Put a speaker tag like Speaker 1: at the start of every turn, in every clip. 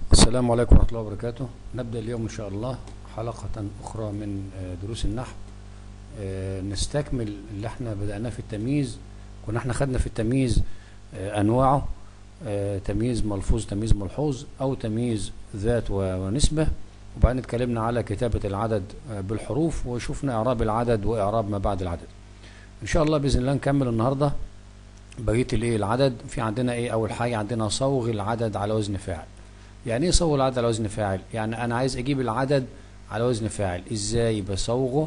Speaker 1: السلام عليكم ورحمة الله وبركاته نبدأ اليوم إن شاء الله حلقة أخرى من آه، دروس النحو آه، نستكمل اللي احنا بدأناه في التمييز كنا احنا خدنا في التمييز آه، أنواعه آه، تمييز ملفوظ تمييز ملحوظ أو تمييز ذات و- ونسبة وبعدين اتكلمنا على كتابة العدد آه، بالحروف وشفنا إعراب العدد وإعراب ما بعد العدد إن شاء الله بإذن الله نكمل النهاردة بقية الإيه العدد في عندنا إيه أول حاجة عندنا صوغ العدد على وزن فاعل يعني ايه صوغ العدد على وزن فاعل يعني انا عايز اجيب العدد على وزن فاعل ازاي بصوغه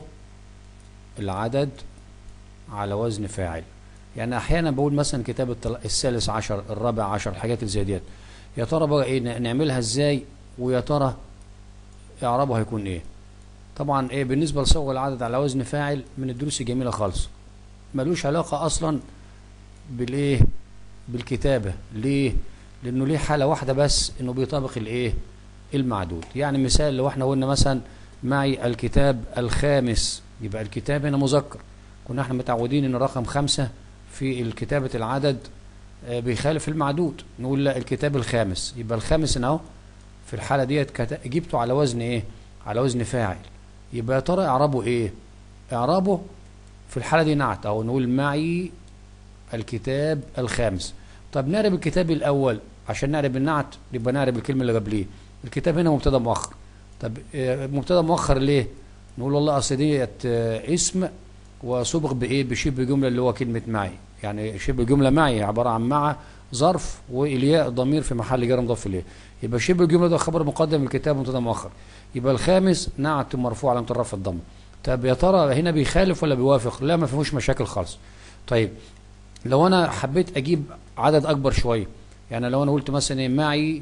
Speaker 1: العدد على وزن فاعل يعني احيانا بقول مثلا كتاب التل- الثالث عشر الرابع عشر الحاجات اللي زي ديت يا ترى بقى ايه ن- نعملها ازاي ويا ترى اعرابه هيكون ايه طبعا ايه بالنسبه لصوغ العدد على وزن فاعل من الدروس الجميله خالص ملوش علاقه اصلا بالايه بالكتابه ليه لانه ليه حاله واحده بس انه بيطابق الايه المعدود يعني مثال لو احنا قلنا مثلا معي الكتاب الخامس يبقى الكتاب هنا مذكر كنا احنا متعودين ان رقم خمسة في كتابة العدد آه، بيخالف المعدود نقول لا الكتاب الخامس يبقى الخامس هنا اهو في الحالة ديت كت- جبته على وزن ايه على وزن فاعل يبقى يا ترى اعرابه ايه اعرابه في الحالة دي نعت او نقول معي الكتاب الخامس طب نعرب الكتاب الاول عشان نعرب النعت يبقى نعرب الكلمه اللي قبليه الكتاب هنا مبتدا مؤخر طب آه، مبتدا مؤخر ليه نقول والله اصل ديت آه، اسم وسبق بايه بشبه جمله اللي هو كلمه معي يعني شبه جمله معي عباره عن مع ظرف والياء ضمير في محل جر مضاف اليه يبقى شبه الجمله ده خبر مقدم الكتاب مبتدا مؤخر يبقى الخامس نعت مرفوع على الرفع الضمه طب يا ترى هنا بيخالف ولا بيوافق لا ما فيهوش مشاكل خالص طيب لو انا حبيت اجيب عدد اكبر شويه يعني لو انا قلت مثلا إيه معي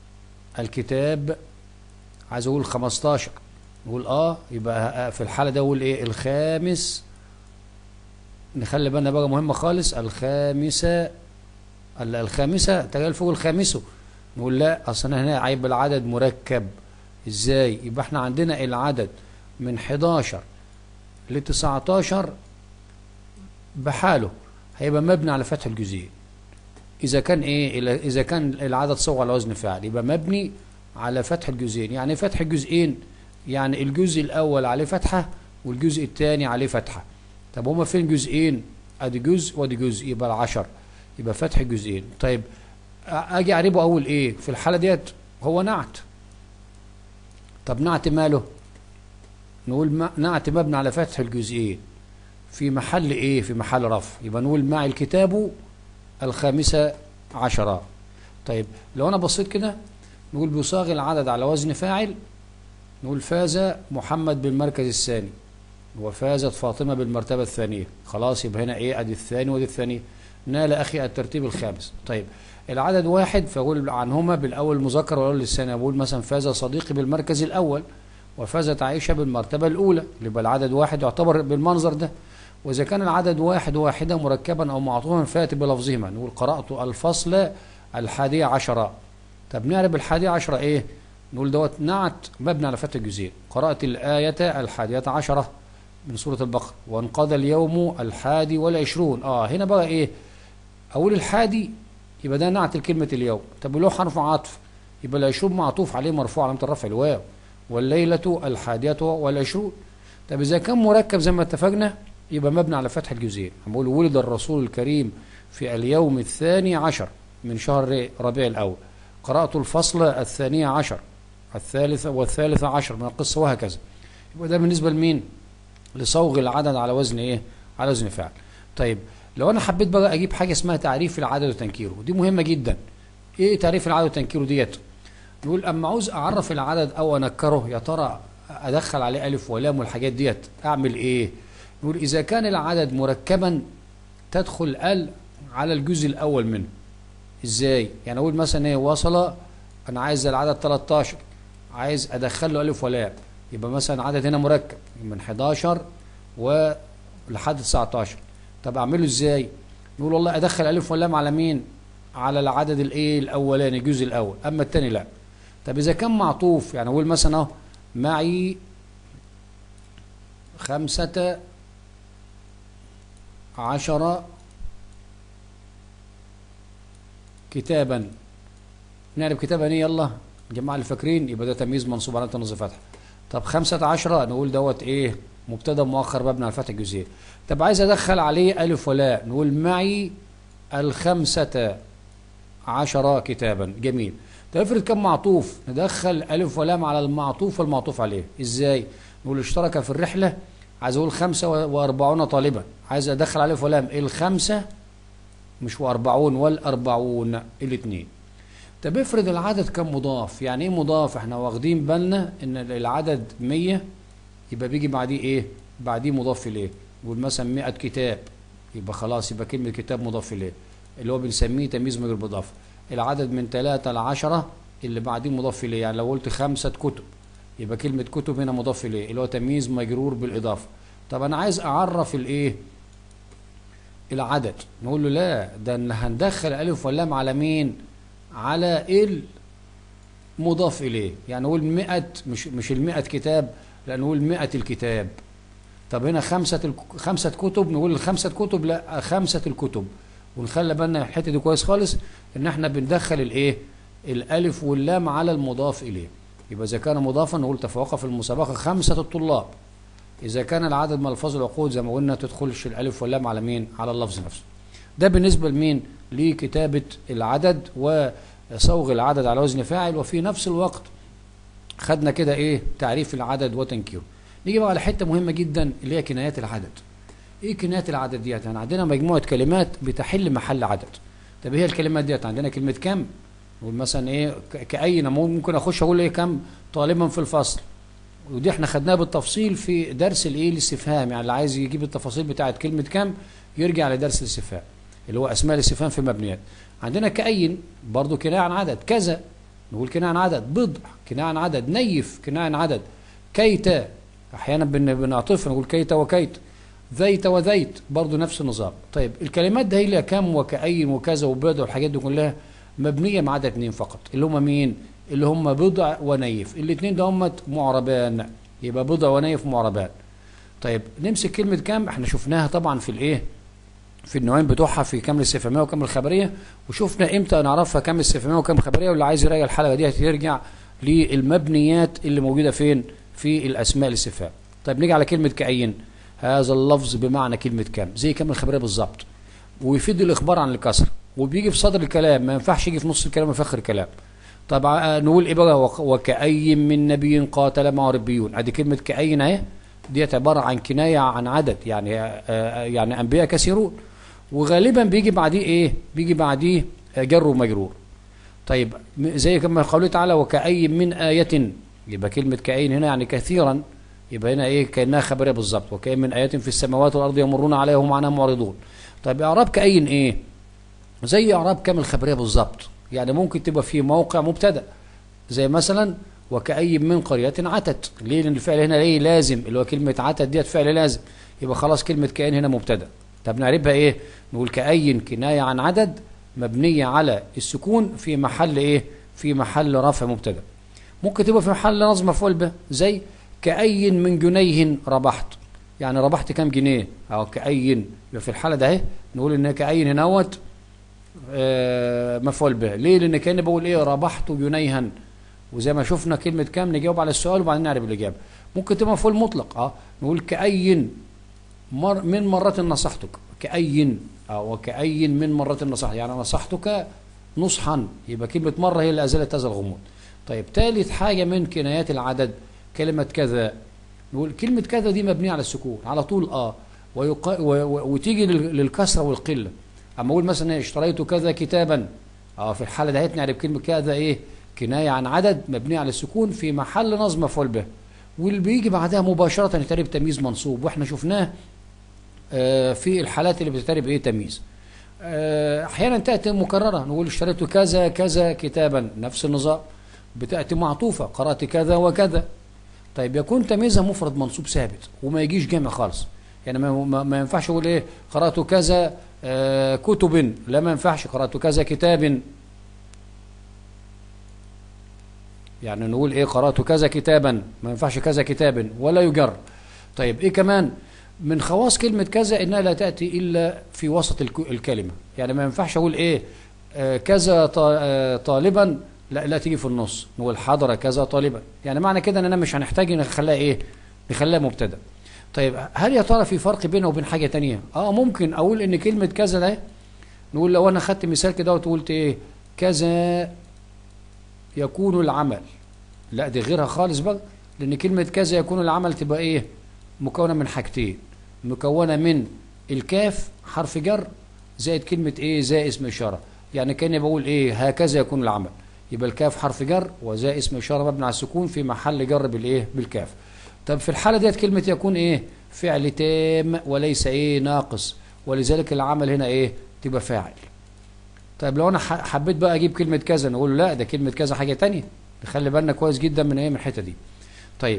Speaker 1: الكتاب عايز اقول 15 نقول اه يبقى في الحاله ده اقول ايه الخامس نخلي بالنا بقى مهمه خالص الخامسه ال- الخامسه تجال فوق الخامسه نقول لا اصل أنا هنا هيبقى العدد مركب ازاي يبقى احنا عندنا العدد من 11 ل 19 بحاله هيبقى مبني على فتح الجزئين اذا كان ايه إلا- اذا كان العدد صوغ على وزن فاعل يبقى مبني على فتح الجزئين يعني إيه فتح الجزئين يعني الجزء الاول عليه فتحه والجزء الثاني عليه فتحه طب هما فين جزئين ادي جزء وادي جزء يبقى العشر يبقى فتح الجزئين طيب أ- اجي اعربه اول ايه في الحاله ديت هو نعت طب نعت ماله نقول ما- نعت مبني على فتح الجزئين في محل ايه في محل رفع يبقى نقول مع الكتاب الخامسة عشرة طيب لو انا بصيت كده نقول بيصاغ العدد على وزن فاعل نقول فاز محمد بالمركز الثاني وفازت فاطمة بالمرتبة الثانية خلاص يبقى هنا ايه ادي الثاني وادي الثانية نال اخي الترتيب الخامس طيب العدد واحد فاقول عنهما بالاول مذكر والاول الثاني اقول مثلا فاز صديقي بالمركز الاول وفازت عائشة بالمرتبة الاولى يبقى العدد واحد يعتبر بالمنظر ده وإذا كان العدد واحد واحدة مركبا أو معطوفا فيأتي بلفظهما نقول قرأت الفصل الحادية عشرة طب نعرف الحادية عشرة إيه؟ نقول دوت نعت مبني على فتح الجزئين قرأت الآية الحادية عشرة من سورة البقرة وانقضى اليوم الحادي والعشرون آه هنا بقى إيه؟ أقول الحادي يبقى ده نعت الكلمة اليوم طب له حرف عطف يبقى العشرون معطوف عليه مرفوع علامة الرفع الواو والليلة الحادية والعشرون طب إذا كان مركب زي ما اتفقنا يبقى مبني على فتح الجزئين هنقول ولد الرسول الكريم في اليوم الثاني عشر من شهر ربيع الأول قرأت الفصل الثاني عشر الثالث والثالث عشر من القصة وهكذا يبقى ده بالنسبة لمين لصوغ العدد على وزن ايه على وزن فعل طيب لو انا حبيت بقى اجيب حاجة اسمها تعريف العدد وتنكيره دي مهمة جدا ايه تعريف العدد وتنكيره ديت نقول اما عاوز اعرف العدد او انكره يا ترى ادخل عليه الف ولام والحاجات ديت اعمل ايه نقول إذا كان العدد مركبا تدخل ال على الجزء الأول منه إزاي؟ يعني أقول مثلا إيه وصل أنا عايز العدد 13 عايز أدخل له ألف ولام يبقى مثلا عدد هنا مركب من 11 ولحد 19 طب أعمله إزاي؟ نقول والله أدخل ألف ولام على مين؟ على العدد الإيه الأولاني الجزء الأول أما الثاني لا طب إذا كان معطوف يعني أقول مثلا أهو معي خمسة عشر كتابا نعرف كتابا ايه يلا جماعة اللي فاكرين يبقى ده تمييز منصوب على نصب فتح طب خمسة عشرة نقول دوت ايه مبتدا مؤخر مبني على الفتح الجزئية طب عايز ادخل عليه الف ولا نقول معي الخمسة عشر كتابا جميل طب افرض كان معطوف ندخل الف ولام على المعطوف والمعطوف عليه ازاي نقول اشترك في الرحلة عايز اقول خمسة واربعون طالبا عايز ادخل الف ولام الخمسة مش واربعون والاربعون الاثنين طب افرض العدد كان مضاف يعني ايه مضاف احنا واخدين بالنا ان العدد 100 يبقى بيجي بعديه ايه بعديه مضاف اليه نقول مثلا 100 كتاب يبقى خلاص يبقى كلمه كتاب مضاف اليه اللي هو بنسميه تمييز مجرور بالاضافه العدد من 3 ل 10 اللي بعديه مضاف اليه يعني لو قلت خمسه كتب يبقى كلمه كتب هنا مضاف اليه اللي هو تمييز مجرور بالاضافه طب انا عايز اعرف الايه العدد نقول له لا ده ان هندخل الف واللام على مين على المضاف اليه يعني نقول 100 مش مش ال 100 كتاب لا نقول 100 الكتاب طب هنا خمسة الك- خمسة كتب نقول الخمسة كتب لا خمسة الكتب ونخلي بالنا الحتة دي كويس خالص ان احنا بندخل الايه الالف واللام على المضاف اليه يبقى اذا كان مضافا نقول تفوق في المسابقة خمسة الطلاب اذا كان العدد من الفاظ العقود زي ما قلنا تدخلش الالف واللام على مين على اللفظ نفسه ده بالنسبة لمين لكتابة العدد وصوغ العدد على وزن فاعل وفي نفس الوقت خدنا كده ايه تعريف العدد وتنكيره نيجي بقى على حته مهمه جدا اللي هي كنايات العدد ايه كنايات العدد ديت يعني عندنا مجموعه كلمات بتحل محل عدد طب هي الكلمات ديت عندنا كلمه كم نقول مثلا ايه ك- كأين ممكن اخش اقول ايه كم طالبا في الفصل ودي احنا خدناها بالتفصيل في درس الايه الاستفهام يعني اللي عايز يجيب التفاصيل بتاعه كلمه كم يرجع لدرس الاستفهام اللي هو اسماء الاستفهام في المبنيات عندنا كأين برضو كناية عن عدد كذا نقول كناية عن عدد بضع كناية عن عدد نيف كناية عن عدد كيت احيانا بن- بنعطف نقول كيت وكيت ذيت وذيت برضو نفس النظام طيب الكلمات ده هي اللي كم وكأين وكذا وبضع والحاجات دي كلها مبنيه ما عدا اتنين فقط اللي هم مين اللي هم بضع ونيف الاثنين ده هم معربان يبقى بضع ونيف معربان طيب نمسك كلمه كم احنا شفناها طبعا في الايه في النوعين بتوعها في كم الاستفهاميه وكم الخبريه وشفنا امتى نعرفها كم استفهاميه وكم خبريه واللي عايز يراجع الحلقه دي يرجع للمبنيات اللي موجوده فين في الاسماء الاستفهام طيب نيجي على كلمه كأين هذا اللفظ بمعنى كلمه كم زي كم الخبريه بالظبط ويفيد الاخبار عن الكسر وبيجي في صدر الكلام ما ينفعش يجي في نص الكلام وفي اخر الكلام طبعا نقول ايه بقى وك- وكأي من نبي قاتل معه ربيون ادي كلمه كأين اهي ديت عباره عن كنايه عن عدد يعني آه، يعني انبياء كثيرون وغالبا بيجي بعديه ايه بيجي بعديه آه، جر ومجرور طيب م- زي كما قوله تعالى وكأي من آية يبقى كلمة كأين هنا يعني كثيرا يبقى هنا ايه كأنها خبرية بالظبط وكأي من آيات في السماوات والأرض يمرون عليها وهم عنها معرضون طيب إعراب كأين ايه زي إعراب كم الخبرية بالظبط يعني ممكن تبقى في موقع مبتدأ زي مثلا وكأي من قرية عتت ليه لأن الفعل هنا ليه لازم اللي هو كلمة عتت ديت فعل لازم يبقى خلاص كلمة كائن هنا مبتدأ طب نعرفها ايه نقول كأي كناية عن عدد مبنية على السكون في محل ايه في محل رفع مبتدأ ممكن تبقى في محل نصب مفعول به زي كأي من جنيه ربحت يعني ربحت كام جنيه او كأي يبقى في الحالة ده اهي نقول ان كأي هنوت آه، مفعول به ليه لان كان بقول ايه ربحت جنيها وزي ما شفنا كلمة كام نجاوب على السؤال وبعدين نعرف الإجابة ممكن تبقى مفعول مطلق اه نقول كأي مر من مرة نصحتك كأي أو وكأي من مرة نصحتك يعني نصحتك نصحا يبقى كلمة مرة هي اللي أزالت هذا الغموض طيب ثالث حاجة من كنايات العدد كلمة كذا نقول كلمة كذا دي مبنية على السكون على طول اه ويقا و و وتيجي لل- للكسرة والقلة أما أقول مثلا إيه، اشتريت كذا كتابا اه في الحالة دهيت نعرف كلمة كذا إيه كناية عن عدد مبنية على السكون في محل نصب مفعول به واللي بيجي بعدها مباشرة يتعرف تمييز منصوب واحنا شفناه آه، في الحالات اللي بتتعرف ايه تمييز آه، احيانا تاتي مكرره نقول اشتريت كذا كذا كتابا نفس النظام بتاتي معطوفه قرات كذا وكذا طيب يكون تمييزها مفرد منصوب ثابت وما يجيش جامع خالص يعني ما, ما, ما ينفعش اقول ايه قرات كذا آه، كتب لا ما ينفعش قرات كذا كتاب يعني نقول ايه قرات كذا كتابا ما ينفعش كذا كتاب ولا يجر طيب ايه كمان من خواص كلمة كذا انها لا تأتي الا في وسط الك- الكلمة يعني ما ينفعش اقول ايه آه كذا طا- آه، طالبا لا لا تيجي في النص نقول حضر كذا طالبا يعني معنى كده اننا مش هنحتاج نخليها ايه نخليها مبتدا طيب هل يا ترى في فرق بينه وبين حاجه تانية اه ممكن اقول ان كلمه كذا ده نقول لو انا خدت مثال كده وقلت ايه كذا يكون العمل لا دي غيرها خالص بقى لان كلمه كذا يكون العمل تبقى ايه مكونه من حاجتين مكونه من الكاف حرف جر زائد كلمه ايه زائد اسم اشاره يعني كاني بقول ايه هكذا يكون العمل يبقى الكاف حرف جر وزائد اسم اشاره مبني على السكون في محل جر بالايه بالكاف طب في الحاله ديت كلمه يكون ايه فعل تام وليس ايه ناقص ولذلك العمل هنا ايه تبقى فاعل طيب لو انا حبيت بقى اجيب كلمه كذا نقول لا ده كلمه كذا حاجه تانية نخلي بالنا كويس جدا من ايه من الحته دي طيب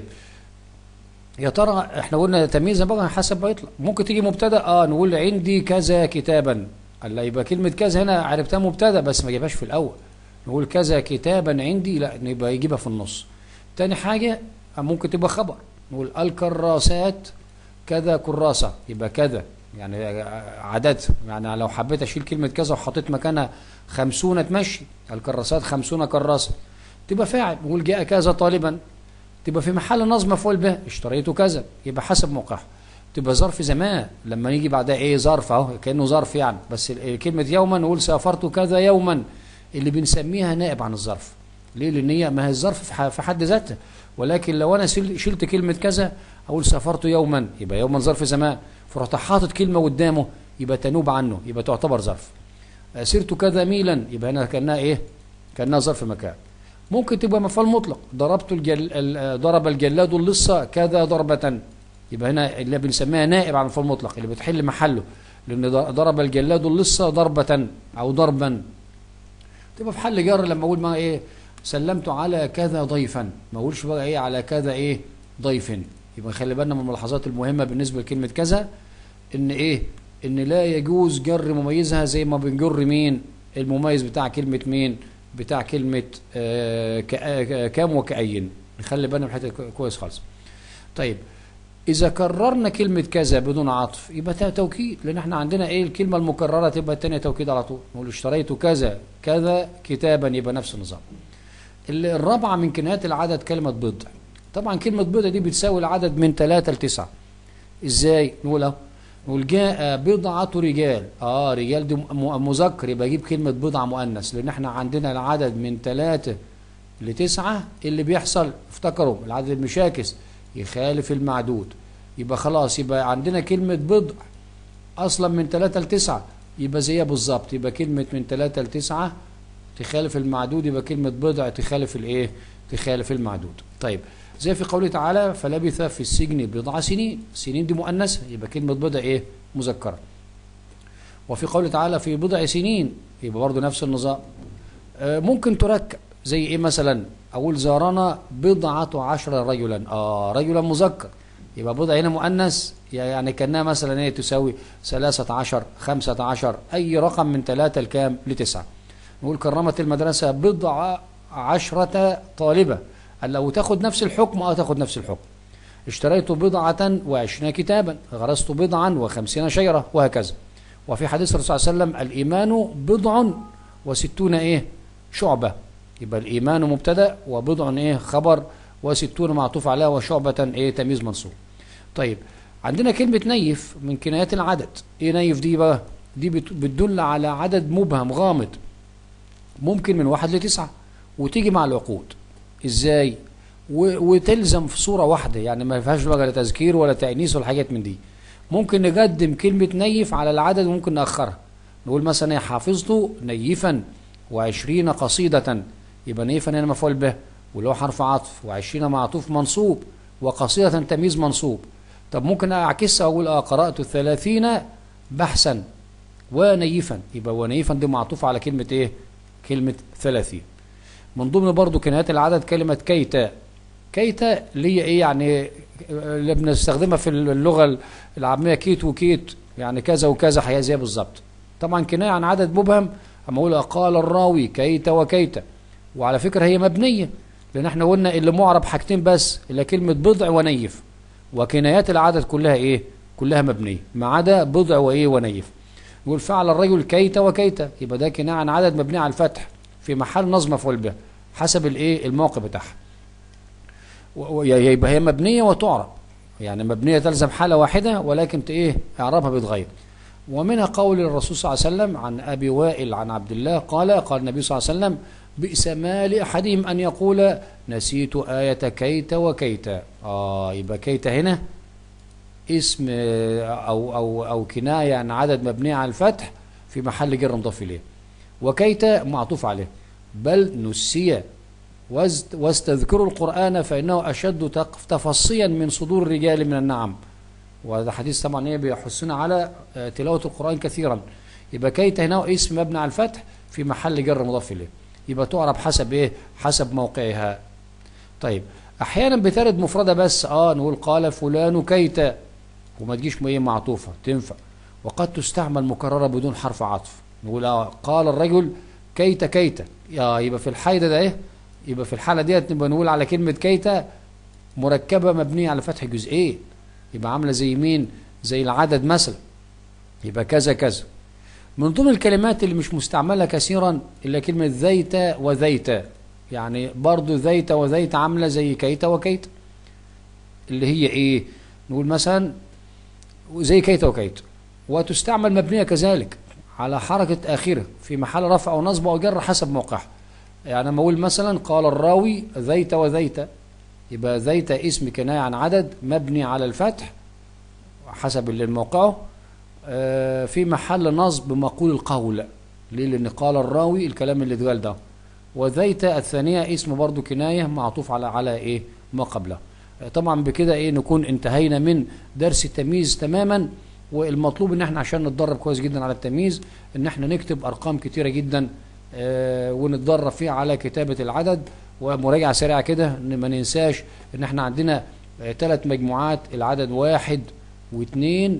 Speaker 1: يا ترى احنا قلنا تمييزا بقى حسب ما يطلع ممكن تيجي مبتدا اه نقول عندي كذا كتابا الله يبقى كلمه كذا هنا عرفتها مبتدا بس ما جابهاش في الاول نقول كذا كتابا عندي لا يبقى يجيبها في النص تاني حاجه ممكن تبقى خبر نقول الكراسات كذا كراسه يبقى كذا يعني عدد يعني لو حبيت اشيل كلمه كذا وحطيت مكانها خمسون تمشي الكراسات خمسون كراسه تبقى فاعل نقول جاء كذا طالبا تبقى في محل نصب مفعول به اشتريت كذا يبقى حسب موقعه تبقى ظرف زمان لما يجي بعدها ايه ظرف اهو كانه ظرف يعني بس كلمه يوما نقول سافرت كذا يوما اللي بنسميها نائب عن الظرف ليه لان هي ما هي الظرف في حد ذاته ولكن لو انا شلت كلمه كذا اقول سافرت يوما يبقى يوما ظرف زمان فرحت حاطط كلمه قدامه يبقى تنوب عنه يبقى تعتبر ظرف سرت كذا ميلا يبقى هنا كانها ايه كانها ظرف مكان ممكن تبقى مفعول مطلق ضربت الجل... ضرب الجلاد اللصه كذا ضربه يبقى هنا اللي بنسميها نائب عن المفعول المطلق اللي بتحل محله لان ضرب الجلاد اللصه ضربه او ضربا تبقى في حل جر لما اقول ما ايه سلمت على كذا ضيفا ما اقولش بقى ايه على كذا ايه ضيف يبقى خلي بالنا من الملاحظات المهمه بالنسبه لكلمه كذا ان ايه ان لا يجوز جر مميزها زي ما بنجر مين المميز بتاع كلمه مين بتاع كلمه آه كام وكأين نخلي بالنا من الحته كويس خالص طيب اذا كررنا كلمه كذا بدون عطف يبقى توكيد لان احنا عندنا ايه الكلمه المكرره تبقى الثانيه توكيد على طول نقول اشتريت كذا كذا كتابا يبقى نفس النظام الرابعه من كنايات العدد كلمه بضع طبعا كلمة بضع دي بتساوي العدد من ثلاثة لتسعة ازاي نقول اهو نقول جاء بضعة رجال اه رجال دي مذكر يبقى اجيب كلمة بضعة مؤنث لان احنا عندنا العدد من ثلاثة لتسعة اللي بيحصل افتكروا العدد المشاكس يخالف المعدود يبقى خلاص يبقى عندنا كلمة بضع اصلا من ثلاثة لتسعة يبقى زيها بالظبط يبقى كلمة من ثلاثة لتسعة تخالف المعدود يبقى كلمة بضع تخالف الايه تخالف المعدود طيب زي في قوله تعالى فلبث في السجن بضع سنين سنين دي مؤنثه يبقى كلمه بضع ايه مذكره وفي قوله تعالى في بضع سنين يبقى برضه نفس النظام آه ممكن تركب زي ايه مثلا اقول زارنا بضعة عشر رجلا اه رجلا مذكر يبقى بضع هنا مؤنث يعني كانها مثلا ايه تساوي ثلاثة عشر خمسة عشر اي رقم من ثلاثة لكام لتسعة نقول كرمت المدرسة بضع عشرة طالبة قال لو تاخد نفس الحكم اه تاخد نفس الحكم اشتريت بضعة وعشرين كتابا غرست بضعا وخمسين شجرة وهكذا وفي حديث الرسول صلى الله عليه وسلم الإيمان بضع وستون إيه شعبة يبقى الإيمان مبتدأ وبضع إيه خبر وستون معطوف عليها وشعبة إيه تمييز منصوب طيب عندنا كلمة نيف من كنايات العدد إيه نيف دي بقى دي بتدل على عدد مبهم غامض ممكن من واحد لتسعة وتيجي مع العقود ازاي وتلزم في صورة واحدة يعني ما فيهاش بقى لا تذكير ولا تأنيس ولا حاجات من دي ممكن نقدم كلمة نيف على العدد وممكن نأخرها نقول مثلا حافظت نيفا وعشرين قصيدة يبقى نيفا هنا مفعول به ولو حرف عطف وعشرين معطوف منصوب وقصيدة تمييز منصوب طب ممكن أعكسها أقول آه قرأت الثلاثين بحثا ونيفا يبقى ونيفا دي معطوف على كلمة إيه كلمة ثلاثين من ضمن برضو كنايات العدد كلمة كيتا كيتا اللي هي ايه يعني اللي بنستخدمها في اللغة العامية كيت وكيت يعني كذا وكذا هي زي بالظبط طبعا كناية عن عدد مبهم اما اقول قال الراوي كيتا وكيتا وعلى فكرة هي مبنية لان احنا قلنا اللي معرب حاجتين بس اللي كلمة بضع ونيف وكنايات العدد كلها ايه كلها مبنية ما عدا بضع وايه ونيف يقول فعل الرجل كيتا وكيتا يبقى ده كناية عن عدد مبني على الفتح في محل نظم مفعول به حسب الايه الموقع بتاعها و- و- يبقى هي مبنيه وتعرب يعني مبنيه تلزم حاله واحده ولكن ت- ايه اعرابها بيتغير ومنها قول الرسول صلى الله عليه وسلم عن ابي وائل عن عبد الله قال قال النبي صلى الله عليه وسلم بئس ما لاحدهم ان يقول نسيت ايه كيت وكيت اه يبقى كيت هنا اسم آه، او او او كنايه عن عدد مبني على الفتح في محل جر مضاف اليه وكيت معطوف عليه بل نسي واست- واستذكروا القرآن فإنه أشد تق- تفصيا من صدور الرجال من النعم وهذا حديث طبعا ايه بيحثنا على آه، تلاوة القرآن كثيرا يبقى كيت هنا اسم مبني على الفتح في محل جر مضاف إليه يبقى تعرب حسب ايه حسب موقعها طيب احيانا بترد مفردة بس اه نقول قال فلان كيت وما تجيش ايه معطوفة تنفع وقد تستعمل مكررة بدون حرف عطف نقول اه قال الرجل كيت كيت يا يبقى في الحيدة ده ايه يبقى في الحالة ديت نبقى نقول على كلمة كيت مركبة مبنية على فتح جزئين يبقى عاملة زي مين زي العدد مثلا يبقى كذا كذا من ضمن الكلمات اللي مش مستعملة كثيرا إلا كلمة ذيت وذيت يعني برضو ذيت وذيت عاملة زي كيت وكيت اللي هي ايه نقول مثلا زي كيت وكيت وتستعمل مبنية كذلك على حركة آخرة في محل رفع أو نصب أو جر حسب موقعها يعني لما أقول مثلا قال الراوي ذيت وذيت يبقى ذيت اسم كناية عن عدد مبني على الفتح حسب اللي موقعه آه، في محل نصب مقول القول ليه لأن قال الراوي الكلام اللي اتقال ده وذيت الثانية اسم برضو كناية معطوف على على ايه ما قبله آه، طبعا بكده ايه نكون انتهينا من درس التمييز تماما والمطلوب ان احنا عشان نتدرب كويس جدا على التمييز ان احنا نكتب ارقام كتيرة جدا آه، ونتدرب فيها على كتابة العدد ومراجعة سريعة كده ان ما ننساش ان احنا عندنا ثلاث مجموعات العدد واحد واثنين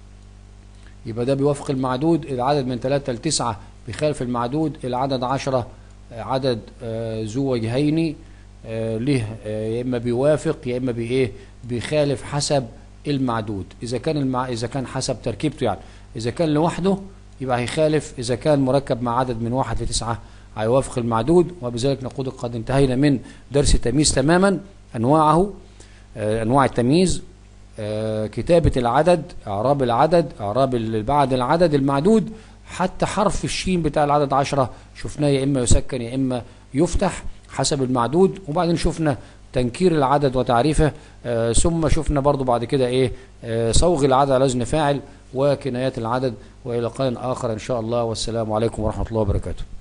Speaker 1: يبقى ده بيوافق المعدود العدد من ثلاثة لتسعة بخلاف المعدود العدد عشرة آه، عدد آه، ذو وجهين آه، له آه، يا اما بيوافق يا اما بايه بيخالف حسب المعدود اذا كان المع... اذا كان حسب تركيبته يعني اذا كان لوحده يبقى هيخالف اذا كان مركب مع عدد من واحد لتسعة هيوافق المعدود وبذلك نقول قد انتهينا من درس التمييز تماما انواعه آه، انواع التمييز آه، كتابة العدد اعراب العدد اعراب اللي بعد العدد المعدود حتى حرف الشين بتاع العدد عشرة شفناه يا اما يسكن يا اما يفتح حسب المعدود وبعدين شفنا تنكير العدد وتعريفه آه، ثم شفنا برضو بعد كده ايه آه، صوغ العدد على وزن فاعل وكنايات العدد والى لقاء اخر ان شاء الله والسلام عليكم ورحمة الله وبركاته